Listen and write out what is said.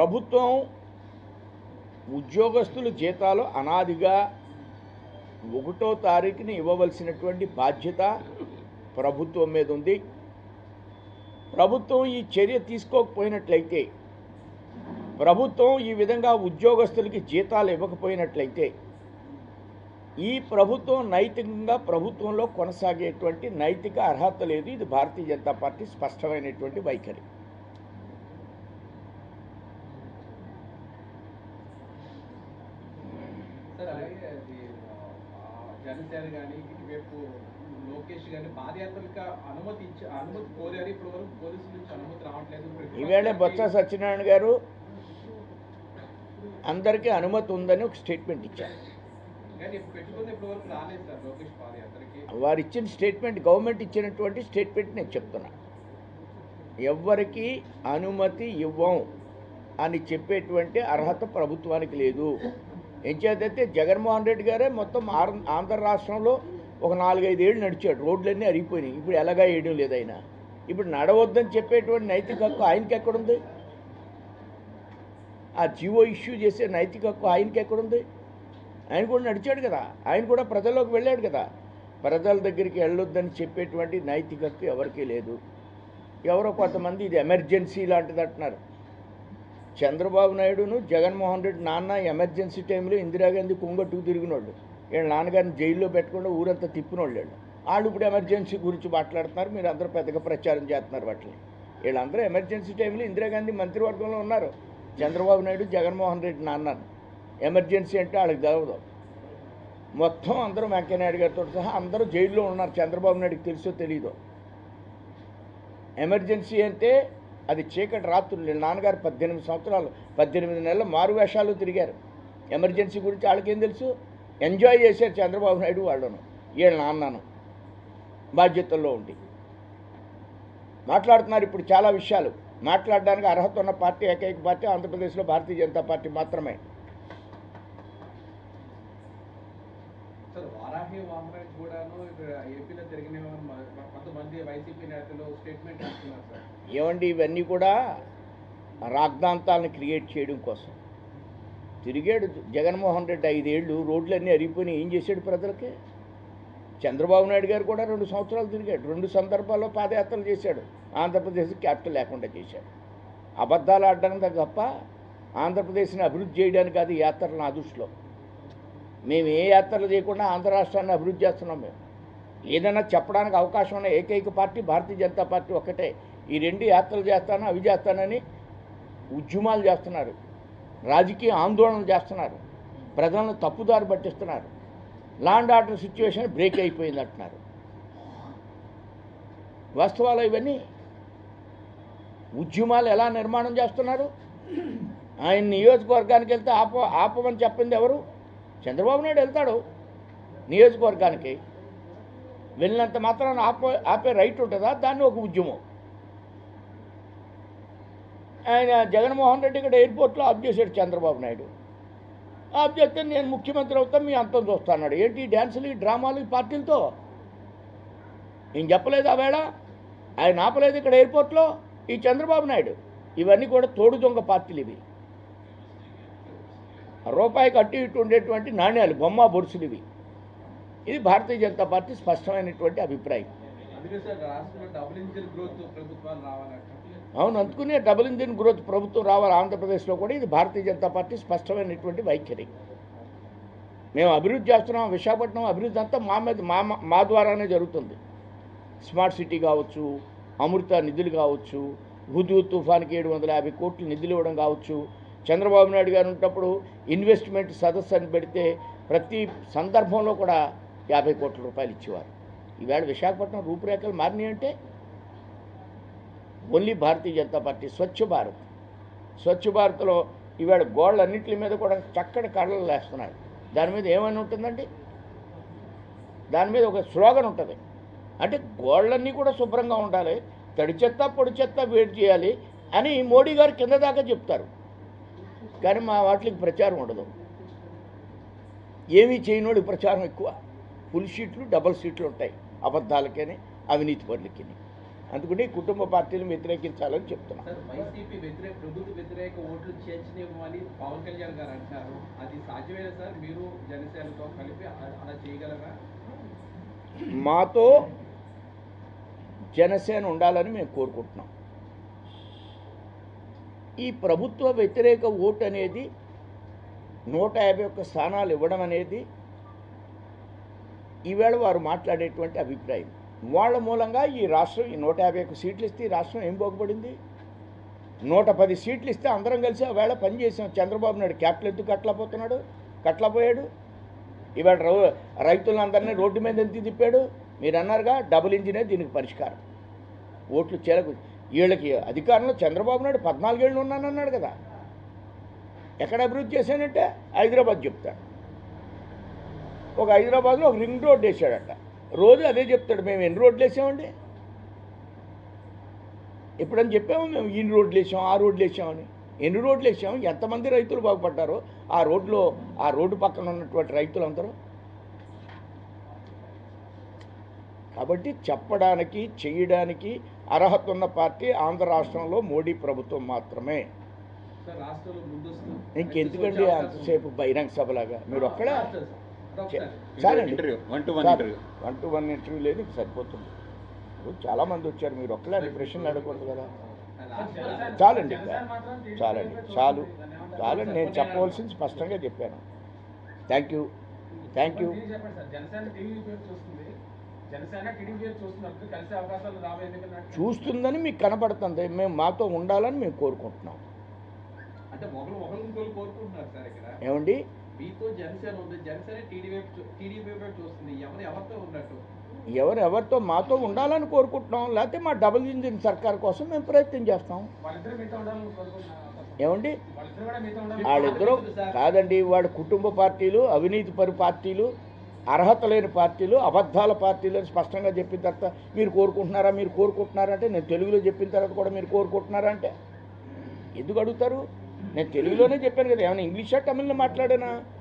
ప్రభుత్వం ఉద్యోగస్తుల జీతాలు అనాదిగా ఒకటో తారీఖుని ఇవ్వవలసినటువంటి బాధ్యత ప్రభుత్వం మీద ఉంది ప్రభుత్వం ఈ చర్య తీసుకోకపోయినట్లయితే ప్రభుత్వం ఈ విధంగా ఉద్యోగస్తులకి జీతాలు ఇవ్వకపోయినట్లయితే ఈ ప్రభుత్వం నైతికంగా ప్రభుత్వంలో కొనసాగేటువంటి నైతిక అర్హత లేదు ఇది భారతీయ జనతా పార్టీ స్పష్టమైనటువంటి వైఖరి సార్ అలాగే అది ఆ, జనసేన కానీ ఇటువైపు లోకేష్ కానీ పాదయాత్రలకు అనుమతి ఇచ్చి అనుమతి కోరారు ఇప్పటి వరకు పోలీసుల నుంచి అనుమతి రావట్లేదు ఇప్పుడు ఈవేళ బొత్స సత్యనారాయణ గారు అందరికీ అనుమతి ఉందని ఒక స్టేట్మెంట్ ఇచ్చారు కానీ ఇప్పుడు పెట్టుకుని ఇప్పటి వరకు రాలేదు సార్ లోకేష్ పాదయాత్రకి వారు ఇచ్చిన స్టేట్మెంట్ గవర్నమెంట్ ఇచ్చినటువంటి స్టేట్మెంట్ నేను చెప్తున్నా ఎవ్వరికి అనుమతి ఇవ్వం అని చెప్పేటువంటి అర్హత ప్రభుత్వానికి లేదు ఎంచేతైతే జగన్మోహన్ రెడ్డి గారే మొత్తం ఆర్- ఆంధ్ర రాష్ట్రంలో ఒక నాలుగైదు ఏళ్ళు నడిచాడు రోడ్లన్నీ అరిగిపోయినాయి ఇప్పుడు ఎలాగా వేయడం లేదు ఆయన ఇప్పుడు నడవద్దని చెప్పేటువంటి నైతిక హక్కు ఆయనకి ఎక్కడుంది ఆ జీవో ఇష్యూ చేసే నైతిక హక్కు ఆయనకి ఎక్కడుంది ఆయన కూడా నడిచాడు కదా ఆయన కూడా ప్రజల్లోకి వెళ్ళాడు కదా ప్రజల దగ్గరికి వెళ్ళొద్దని చెప్పేటువంటి నైతిక హక్కు ఎవరికీ లేదు ఎవరో కొంతమంది ఇది ఎమర్జెన్సీ లాంటిది అంటున్నారు చంద్రబాబు నాయుడును జగన్మోహన్ రెడ్డి నాన్న ఎమర్జెన్సీ టైంలో ఇందిరాగాంధీ కుంగట్టుకు తిరిగినోళ్ళు వీళ్ళ నాన్నగారిని జైల్లో పెట్టకుండా ఊరంతా తిప్పినోళ్ళు వీళ్ళు వాళ్ళు ఇప్పుడు ఎమర్జెన్సీ గురించి మాట్లాడుతున్నారు మీరు అందరూ పెద్దగా ప్రచారం చేస్తున్నారు వాటిని వీళ్ళందరూ ఎమర్జెన్సీ టైంలో ఇందిరాగాంధీ మంత్రివర్గంలో ఉన్నారు చంద్రబాబు నాయుడు జగన్మోహన్ రెడ్డి నాన్న ఎమర్జెన్సీ అంటే వాళ్ళకి తెలవదు మొత్తం అందరూ వెంకయ్యనాయుడు గారితో సహా అందరూ జైల్లో ఉన్నారు చంద్రబాబు నాయుడుకి తెలుసో తెలీదో ఎమర్జెన్సీ అంటే అది చీకటి రాత్రులు వీళ్ళ నాన్నగారు పద్దెనిమిది సంవత్సరాలు పద్దెనిమిది నెలల మారు వేషాలు తిరిగారు ఎమర్జెన్సీ గురించి వాళ్ళకేం తెలుసు ఎంజాయ్ చేశారు చంద్రబాబు నాయుడు వాళ్ళను వీళ్ళ నాన్నను బాధ్యతల్లో ఉండి మాట్లాడుతున్నారు ఇప్పుడు చాలా విషయాలు మాట్లాడడానికి అర్హత ఉన్న పార్టీ ఏకైక పార్టీ ఆంధ్రప్రదేశ్లో భారతీయ జనతా పార్టీ మాత్రమే సార్ వారాహి వామరాజ్ కూడాను ఇక్కడ ఏపీలో జరిగిన కొంతమంది వైసీపీ నేతలు స్టేట్మెంట్ ఇస్తున్నారు సార్ ఏమండి ఇవన్నీ కూడా రాగ్దాంతాలను క్రియేట్ చేయడం కోసం తిరిగాడు జగన్మోహన్ రెడ్డి ఐదేళ్ళు రోడ్లన్నీ అరిగిపోయినాయి ఏం చేశాడు ప్రజలకి చంద్రబాబు నాయుడు గారు కూడా రెండు సంవత్సరాలు తిరిగాడు రెండు సందర్భాల్లో పాదయాత్రలు చేశాడు ఆంధ్రప్రదేశ్ క్యాపిటల్ లేకుండా చేశాడు అబద్ధాలు ఆడడానికి తప్ప ఆంధ్రప్రదేశ్ని అభివృద్ధి చేయడానికి కాదు ఈ యాత్రలు నా దృష్టిలో మేము ఏ యాత్రలు చేయకుండా ఆంధ్ర రాష్ట్రాన్ని అభివృద్ధి చేస్తున్నాం మేము ఏదైనా చెప్పడానికి అవకాశం ఉన్న ఏకైక పార్టీ భారతీయ జనతా పార్టీ ఒక్కటే ఈ రెండు యాత్రలు చేస్తాను అవి చేస్తానని ఉద్యమాలు చేస్తున్నారు రాజకీయ ఆందోళనలు చేస్తున్నారు ప్రజలను తప్పుదారి పట్టిస్తున్నారు లాండ్ ఆర్డర్ సిచ్యువేషన్ బ్రేక్ అయిపోయింది అంటున్నారు వాస్తవాలు ఇవన్నీ ఉద్యమాలు ఎలా నిర్మాణం చేస్తున్నారు ఆయన నియోజకవర్గానికి వెళ్తే ఆప ఆపమని చెప్పింది ఎవరు చంద్రబాబు నాయుడు వెళ్తాడు నియోజకవర్గానికి వెళ్ళినంత మాత్రాన ఆపే ఆపే రైట్ ఉంటుందా దాన్ని ఒక ఉద్యమం ఆయన జగన్మోహన్ రెడ్డి ఇక్కడ ఎయిర్పోర్ట్లో ఆఫ్ చేశాడు చంద్రబాబు నాయుడు ఆఫ్ చేస్తే నేను ముఖ్యమంత్రి అవుతాను మీ అంతం చూస్తాన్నాడు ఏంటి ఈ డ్యాన్సులు ఈ డ్రామాలు ఈ పార్టీలతో నేను చెప్పలేదు ఆ వేళ ఆయన ఆపలేదు ఇక్కడ ఎయిర్పోర్ట్లో ఈ చంద్రబాబు నాయుడు ఇవన్నీ కూడా తోడు దొంగ పార్టీలు ఇవి రూపాయికి అటు ఇటు ఉండేటువంటి నాణ్యాలు బొమ్మ బొరుసులు ఇవి ఇది భారతీయ జనతా పార్టీ స్పష్టమైనటువంటి అభిప్రాయం అందుకే సార్ రాష్ట్రంలో డబుల్ ఇంజిన్ గ్రోత్ ప్రభుత్వాలు రావాలంటే అవును అందుకునే డబుల్ ఇంజిన్ గ్రోత్ ప్రభుత్వం రావాలి ఆంధ్రప్రదేశ్లో కూడా ఇది భారతీయ జనతా పార్టీ స్పష్టమైనటువంటి వైఖరి మేము అభివృద్ధి చేస్తున్నాం విశాఖపట్నం అభివృద్ధి అంతా మా మీద మా మా ద్వారానే జరుగుతుంది స్మార్ట్ సిటీ కావచ్చు అమృత నిధులు కావచ్చు హుదూ తుఫాన్కి ఏడు వందల యాభై కోట్లు నిధులు ఇవ్వడం కావచ్చు చంద్రబాబు నాయుడు గారు ఉన్నప్పుడు ఇన్వెస్ట్మెంట్ సదస్సు అని పెడితే ప్రతి సందర్భంలో కూడా యాభై కోట్ల రూపాయలు ఇచ్చేవారు ఈవేళ విశాఖపట్నం రూపురేఖలు మారినాయి అంటే ఓన్లీ భారతీయ జనతా పార్టీ స్వచ్ఛ భారత్ స్వచ్ఛ భారత్లో ఈవేళ గోళ్ళన్నింటి మీద కూడా చక్కటి కళ్ళలు వేస్తున్నారు దాని మీద ఏమైనా ఉంటుందండి దాని మీద ఒక స్లోగన్ ఉంటుంది అంటే గోళ్ళన్నీ కూడా శుభ్రంగా ఉండాలి తడి చెత్త పొడి చెత్త వేడి చేయాలి అని మోడీ గారు కింద దాకా చెప్తారు కానీ మా వాటికి ప్రచారం ఉండదు ఏమీ చేయనోడి ప్రచారం ఎక్కువ ఫుల్ షీట్లు డబల్ షీట్లు ఉంటాయి అబద్ధాలకని అవినీతి పనులకి అందుకని కుటుంబ పార్టీలను వ్యతిరేకించాలని చెప్తున్నాను సార్ వైసీపీ వ్యతిరేక ప్రభుత్వ వ్యతిరేక ఓట్లు చేర్చనివ్వమని పవన్ కళ్యాణ్ గారు అంటున్నారు అది సాధ్యమేనా సార్ మీరు జనసేనతో కలిపి అ- అలా చేయగలరా మాతో జనసేన ఉండాలని మేము కోరుకుంటున్నాం ఈ ప్రభుత్వ వ్యతిరేక ఓటు అనేది నూట యాభై ఒక్క స్థానాలు ఇవ్వడం అనేది ఈవేళ వారు మాట్లాడేటువంటి అభిప్రాయం వాళ్ళ మూలంగా ఈ రాష్ట్రం ఈ నూట యాభై ఒక్క సీట్లు ఇస్తే ఈ రాష్ట్రం ఏం బాగుపడింది నూట పది సీట్లు ఇస్తే అందరం కలిసి ఆ వేళ పనిచేసాం చంద్రబాబు నాయుడు క్యాపిటల్ ఎందుకు కట్టలేకపోతున్నాడు కట్టలేకపోయాడు ఇవాళ రౌ రైతులందరినీ రోడ్డు మీద ఎంత తిప్పాడు మీరు అన్నారుగా డబుల్ ఇంజినే దీనికి పరిష్కారం ఓట్లు చేరకు వీళ్ళకి అధికారంలో చంద్రబాబు నాయుడు పద్నాలుగేళ్ళు ఉన్నానన్నాడు కదా ఎక్కడ అభివృద్ధి చేశానంటే హైదరాబాద్ చెప్తాడు ఒక హైదరాబాద్లో ఒక రింగ్ రోడ్ వేసాడట రోజు అదే చెప్తాడు మేము ఎన్ని రోడ్లు వేసామండి ఎప్పుడని చెప్పాము మేము ఇన్ని రోడ్లు వేసాం ఆ రోడ్లు వేసామని ఎన్ని రోడ్లు వేసాం ఎంతమంది రైతులు బాగుపడ్డారో ఆ రోడ్లో ఆ రోడ్డు పక్కన ఉన్నటువంటి రైతులందరూ కాబట్టి చెప్పడానికి చేయడానికి అర్హత ఉన్న పార్టీ ఆంధ్ర రాష్ట్రంలో మోడీ ప్రభుత్వం మాత్రమే సార్ రాష్ట్రంలో ముందస్తు ఇంకెందుకండి అంతసేపు బహిరంగ సభలాగా మీరు ఒక్కడే ఒక్కడే చాలండి ఇంటర్వ్యూ వన్ టు వన్ చాలు. Interview one two one interview లేదు ఇంక సరిపోతుంది ఇప్పుడు చాలా మంది వచ్చారు మీరు ఒక్కలే ప్రశ్నలు అడగకూడదు కదా చాలండి ఇంకా. చాలండి చాలు చాలండి నేను చెప్పవలసింది స్పష్టంగా చెప్పాను థ్యాంక్ యూ థ్యాంక్ యూ మీరు చెప్పండి సార్ జనసేన టీడీపీ పేరు చూస్తుంది జనసేన టీడీపీ పేరు చూస్తున్నప్పుడు కలిసే అవకాశాలు రాబోయే ఎన్నికలు చూస్తుందని మీకు కనపడుతుంది మేము మాతో ఉండాలని మేము కోరుకుంటున్నాం అంటే ఒకరు ఒకరు ఇంకోరు కోరుకుంటున్నారు సార్ ఇక్కడ ఏమండి మీతో జనసేన ఉంది జనసేన టీడీపీ టీడీపీ వైపు చూస్తుంది ఎవరు ఎవరితో ఉన్నట్టు ఎవరు ఎవరితో మాతో ఉండాలని కోరుకుంటున్నాం లేకపోతే మా డబుల్ ఇంజిన్ సర్కార్ కోసం మేము ప్రయత్నం చేస్తాం వాళ్ళిద్దరు మీతో ఉండాలని కోరుకుంటున్నారు ఏమండి వాళ్ళిద్దరు కూడా మీతో ఉండాలి వాళ్ళిద్దరూ కాదండి వాడు కుటుంబ పార్టీలు అవినీతి పరి పార్టీలు అర్హత లేని పార్టీలు అబద్ధాల పార్టీలు అని స్పష్టంగా చెప్పిన తర్వాత మీరు కోరుకుంటున్నారా మీరు కోరుకుంటున్నారా అంటే నేను తెలుగులో చెప్పిన తర్వాత కూడా మీరు కోరుకుంటున్నారా అంటే ఎందుకు అడుగుతారు నేను తెలుగులోనే చెప్పాను కదా ఏమైనా ఇంగ్లీషా తమిళ్లో మాట్లాడానా